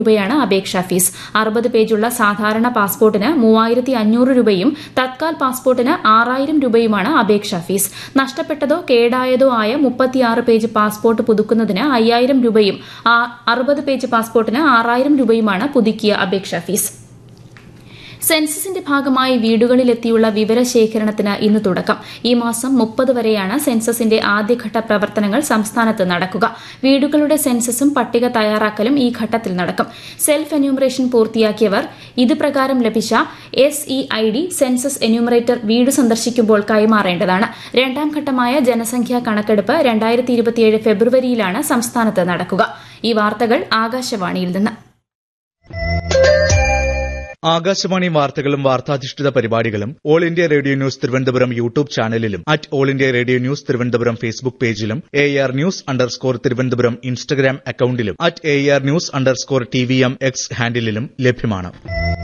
രൂപയാണ് അപേക്ഷാ ഫീസ് അറുപത് പേജുള്ള സാധാരണ പാസ്പോർട്ടിന് മൂവായിരത്തി അഞ്ഞൂറ് രൂപയും തത്കാൽ പാസ്പോർട്ടിന് ആറായിരം രൂപയുമാണ് അപേക്ഷാ ഫീസ് നഷ്ടപ്പെട്ടതോ കേടായതോ ആയ മുപ്പത്തിയാറ് പേജ് പാസ്പോർട്ട് പുതുക്കുന്നതിന് അയ്യായിരം രൂപയും അറുപത് പേജ് പാസ്പോർട്ടിന് ആറായിരം രൂപയുമാണ് പുതുക്കിയ അപേക്ഷാ ഫീസ് സെൻസസിന്റെ ഭാഗമായി വീടുകളിലെത്തിയുള്ള വിവരശേഖരണത്തിന് ഇന്ന് തുടക്കം ഈ മാസം മുപ്പത് വരെയാണ് സെൻസസിന്റെ ആദ്യഘട്ട പ്രവർത്തനങ്ങൾ സംസ്ഥാനത്ത് നടക്കുക വീടുകളുടെ സെൻസസും പട്ടിക തയ്യാറാക്കലും ഈ ഘട്ടത്തിൽ നടക്കും സെൽഫ് എന്യൂമറേഷൻ പൂർത്തിയാക്കിയവർ ഇത് പ്രകാരം ലഭിച്ച S E I D census enumerator വീട് സന്ദർശിക്കുമ്പോൾ കൈമാറേണ്ടതാണ് രണ്ടാം ഘട്ടമായ ജനസംഖ്യാ കണക്കെടുപ്പ് രണ്ടായിരത്തി ഇരുപത്തിയേഴ് ഫെബ്രുവരിയിലാണ് സംസ്ഥാനത്ത് നടക്കുക ഈ വാർത്തകൾ ആകാശവാണിയിൽ നിന്ന് ആകാശവാണി വാർത്തകളും വാർത്താധിഷ്ഠിത പരിപാടികളും all India radio news Thiruvananthapuram YouTube ചാനലിലും at all India radio news Thiruvananthapuram Facebook പേജിലും A R news underscore Thiruvananthapuram Instagram അക്കൌണ്ടിലും at A R news underscore T V M X ഹാൻഡിലും ലഭ്യമാണ്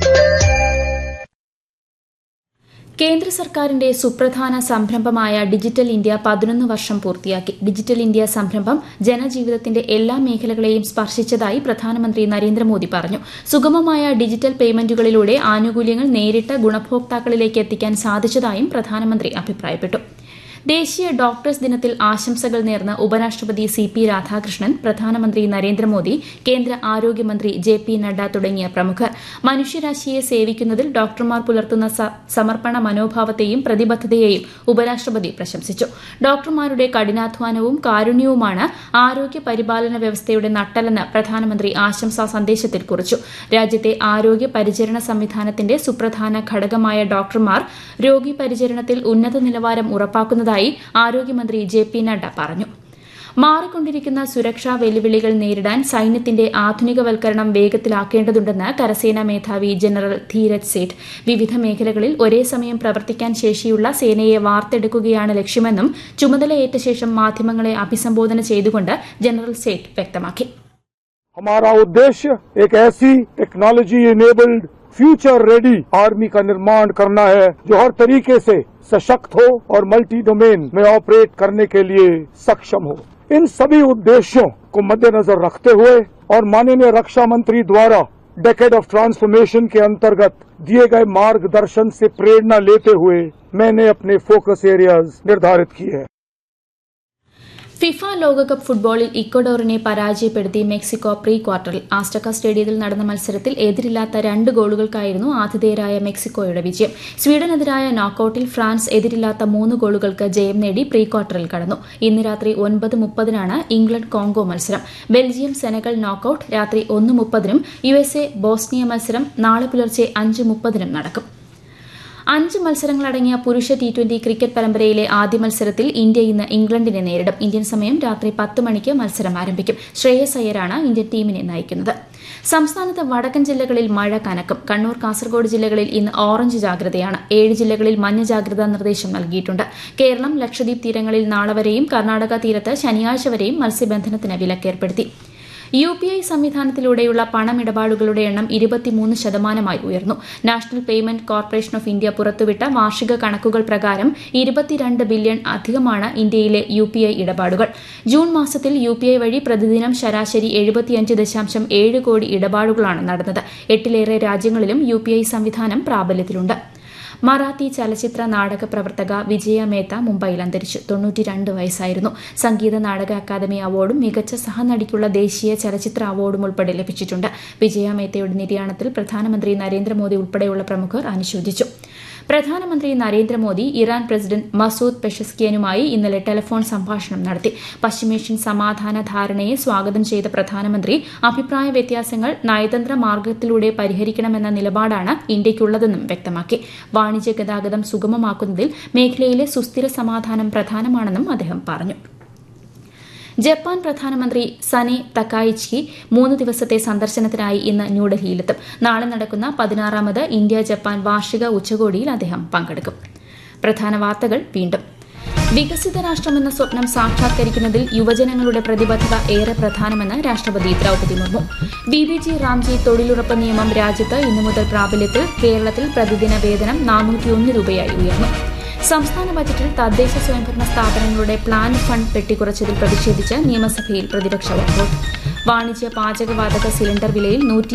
കേന്ദ്ര സർക്കാരിന്റെ സുപ്രധാന സംരംഭമായ ഡിജിറ്റൽ ഇന്ത്യ പതിനൊന്ന് വർഷം പൂർത്തിയാക്കി ഡിജിറ്റൽ ഇന്ത്യ സംരംഭം ജനജീവിതത്തിന്റെ എല്ലാ മേഖലകളെയും സ്പർശിച്ചതായി പ്രധാനമന്ത്രി നരേന്ദ്രമോദി പറഞ്ഞു സുഗമമായ ഡിജിറ്റൽ പേയ്മെന്റുകളിലൂടെ ആനുകൂല്യങ്ങൾ നേരിട്ട് ഗുണഭോക്താക്കളിലേക്ക് എത്തിക്കാൻ സാധിച്ചതായും പ്രധാനമന്ത്രി അഭിപ്രായപ്പെട്ടു ദേശീയ ഡോക്ടേഴ്സ് ദിനത്തിൽ ആശംസകൾ നേർന്ന് ഉപരാഷ്ട്രപതി സി പി രാധാകൃഷ്ണൻ പ്രധാനമന്ത്രി നരേന്ദ്രമോദി കേന്ദ്ര ആരോഗ്യമന്ത്രി ജെ പി നഡ്ഡ തുടങ്ങിയ പ്രമുഖർ മനുഷ്യരാശിയെ സേവിക്കുന്നതിൽ ഡോക്ടർമാർ പുലർത്തുന്ന സമർപ്പണ മനോഭാവത്തെയും പ്രതിബദ്ധതയെയും ഉപരാഷ്ട്രപതി പ്രശംസിച്ചു ഡോക്ടർമാരുടെ കഠിനാധ്വാനവും കാരുണ്യവുമാണ് ആരോഗ്യ പരിപാലന വ്യവസ്ഥയുടെ നട്ടെല്ലെന്ന് പ്രധാനമന്ത്രി ആശംസാ സന്ദേശത്തിൽ കുറിച്ചു രാജ്യത്തെ ആരോഗ്യ പരിചരണ സംവിധാനത്തിന്റെ സുപ്രധാന ഘടകമായ ഡോക്ടർമാർ രോഗി പരിചരണത്തിൽ ഉന്നത നിലവാരം ഉറപ്പാക്കുന്നതായി ആരോഗ്യമന്ത്രി ജെ പി നഡ്ഡ പറഞ്ഞു മാറിക്കൊണ്ടിരിക്കുന്ന സുരക്ഷാ വെല്ലുവിളികൾ നേരിടാൻ സൈന്യത്തിന്റെ ആധുനികവൽക്കരണം വേഗത്തിലാക്കേണ്ടതുണ്ടെന്ന് കരസേനാ മേധാവി ജനറൽ ധീരജ് സേഠ് വിവിധ മേഖലകളിൽ ഒരേ സമയം പ്രവർത്തിക്കാൻ ശേഷിയുള്ള സേനയെ വാർത്തെടുക്കുകയാണ് ലക്ഷ്യമെന്നും ചുമതലയേറ്റ ശേഷം മാധ്യമങ്ങളെ അഭിസംബോധന ചെയ്തുകൊണ്ട് ജനറൽ സേഠ് വ്യക്തമാക്കി हमारा उद्देश्य एक ऐसी technology enabled future ready army का निर्माण करना है जो हर तरीके से सशक्त हो और मल्टी डोमेन में ऑपरेट करने के लिए सक्षम हो इन सभी उद्देश्यों को मद्देनजर रखते हुए और माननीय रक्षा मंत्री द्वारा डेकेड ऑफ ट्रांसफॉर्मेशन के अंतर्गत दिए गए मार्गदर्शन से प्रेरणा लेते हुए मैंने अपने फोकस एरियाज निर्धारित किए हैं ഫിഫ ലോകകപ്പ് ഫുട്ബോളിൽ ഇക്വഡോറിനെ പരാജയപ്പെടുത്തി മെക്സിക്കോ പ്രീ ക്വാർട്ടറിൽ ആസ്റ്റക്ക സ്റ്റേഡിയത്തിൽ നടന്ന മത്സരത്തിൽ എതിരില്ലാത്ത രണ്ട് ഗോളുകൾക്കായിരുന്നു ആതിഥേയരായ മെക്സിക്കോയുടെ വിജയം സ്വീഡനെതിരായ നോക്കൌട്ടിൽ ഫ്രാൻസ് എതിരില്ലാത്ത മൂന്ന് ഗോളുകൾക്ക് ജയം നേടി പ്രീ ക്വാർട്ടറിൽ കടന്നു ഇന്ന് രാത്രി ഒൻപത് മുപ്പതിനാണ് ഇംഗ്ലണ്ട് കോങ്കോ മത്സരം ബെൽജിയം സെനഗൽ നോക്കൌട്ട് രാത്രി ഒന്ന് മുപ്പതിനും യു എസ് എ ബോസ്നിയ മത്സരം നാളെ പുലർച്ചെ അഞ്ച് മുപ്പതിനും നടക്കും അഞ്ച് മത്സരങ്ങളടങ്ങിയ പുരുഷ ടി ട്വന്റി ക്രിക്കറ്റ് പരമ്പരയിലെ ആദ്യ മത്സരത്തിൽ ഇന്ത്യ ഇന്ന് ഇംഗ്ലണ്ടിനെ നേരിടും ഇന്ത്യൻ സമയം രാത്രി പത്ത് മണിക്ക് മത്സരം ആരംഭിക്കും ശ്രേയസ് അയ്യരാണ് ഇന്ത്യൻ ടീമിനെ നയിക്കുന്നത് സംസ്ഥാനത്ത് വടക്കൻ ജില്ലകളിൽ മഴ കനക്കും കണ്ണൂർ കാസർഗോഡ് ജില്ലകളിൽ ഇന്ന് ഓറഞ്ച് ജാഗ്രതയാണ് ഏഴ് ജില്ലകളിൽ മഞ്ഞ ജാഗ്രതാ നിർദ്ദേശം നൽകിയിട്ടുണ്ട് കേരളം ലക്ഷദ്വീപ് തീരങ്ങളിൽ നാളെ വരെയും കർണാടക തീരത്ത് ശനിയാഴ്ച വരെയും മത്സ്യബന്ധനത്തിന് വിലക്കേർപ്പെടുത്തി യു പി ഐ സംവിധാനത്തിലൂടെയുള്ള പണമിടപാടുകളുടെ എണ്ണം ഇരുപത്തിമൂന്ന് ശതമാനമായി ഉയർന്നു national payment corporation of India പുറത്തുവിട്ട വാർഷിക കണക്കുകൾ പ്രകാരം ഇരുപത്തിരണ്ട് ബില്യൺ അധികമാണ് ഇന്ത്യയിലെ യു പി ഐ ഇടപാടുകൾ ജൂൺ മാസത്തിൽ യു പി ഐ വഴി പ്രതിദിനം ശരാശരി എഴുപത്തിയഞ്ച് ദശാംശം ഏഴ് കോടി ഇടപാടുകളാണ് നടന്നത് എട്ടിലേറെ രാജ്യങ്ങളിലും യു പി ഐ സംവിധാനം പ്രാബല്യത്തിലുണ്ട് മറാത്തി ചലച്ചിത്ര നാടക പ്രവർത്തക വിജയ മേത്ത മുംബൈയിൽ അന്തരിച്ചു തൊണ്ണൂറ്റിരണ്ട് വയസ്സായിരുന്നു സംഗീത നാടക അക്കാദമി അവാർഡും മികച്ച സഹനടിക്കുള്ള ദേശീയ ചലച്ചിത്ര അവാർഡും ഉൾപ്പെടെ ലഭിച്ചിട്ടുണ്ട് വിജയ മേത്തയുടെ നിര്യാണത്തിൽ പ്രധാനമന്ത്രി നരേന്ദ്രമോദി ഉൾപ്പെടെയുള്ള പ്രമുഖർ അനുശോചിച്ചു പ്രധാനമന്ത്രി നരേന്ദ്രമോദി ഇറാൻ പ്രസിഡന്റ് മസൂദ് പെഷസ്കിയനുമായി ഇന്നലെ ടെലിഫോൺ സംഭാഷണം നടത്തി പശ്ചിമേഷ്യൻ സമാധാന ധാരണയെ സ്വാഗതം ചെയ്ത പ്രധാനമന്ത്രി അഭിപ്രായ വ്യത്യാസങ്ങൾ നയതന്ത്ര മാർഗത്തിലൂടെ പരിഹരിക്കണമെന്ന നിലപാടാണ് ഇന്ത്യയ്ക്കുള്ളതെന്നും വ്യക്തമാക്കി വാണിജ്യ ഗതാഗതം സുഗമമാക്കുന്നതിൽ മേഖലയിലെ സുസ്ഥിര സമാധാനം പ്രധാനമാണെന്നും അദ്ദേഹം പറഞ്ഞു ജപ്പാൻ പ്രധാനമന്ത്രി സനെ തക്കായിച്ചി മൂന്ന് ദിവസത്തെ സന്ദർശനത്തിനായി ഇന്ന് ന്യൂഡൽഹിയിലെത്തും നാളെ നടക്കുന്ന പതിനാറാമത് ഇന്ത്യ ജപ്പാൻ വാർഷിക ഉച്ചകോടിയിൽ അദ്ദേഹം പങ്കെടുക്കും പ്രധാന വാർത്തകൾ വീണ്ടും വികസിത രാഷ്ട്രമെന്ന സ്വപ്നം സാക്ഷാത്കരിക്കുന്നതിൽ യുവജനങ്ങളുടെ പ്രതിബദ്ധത ഏറെ പ്രധാനമെന്ന് രാഷ്ട്രപതി Droupadi Murmu B B G Ramji തൊഴിലുറപ്പ് നിയമം രാജ്യത്ത് ഇന്നു മുതൽ പ്രാബല്യത്തിൽ കേരളത്തിൽ പ്രതിദിന വേതനം നാനൂറ്റിയൊന്ന് രൂപയായി ഉയർന്നു സംസ്ഥാന ബജറ്റിൽ തദ്ദേശ സ്വയംഭരണ സ്ഥാപനങ്ങളുടെ പ്ലാൻ ഫണ്ട് വെട്ടിക്കുറച്ചതിൽ പ്രതിഷേധിച്ച് നിയമസഭയിൽ പ്രതിപക്ഷ വാക്കൌട്ട് വാണിജ്യ പാചകവാതക സിലിണ്ടർ വിലയിൽ നൂറ്റി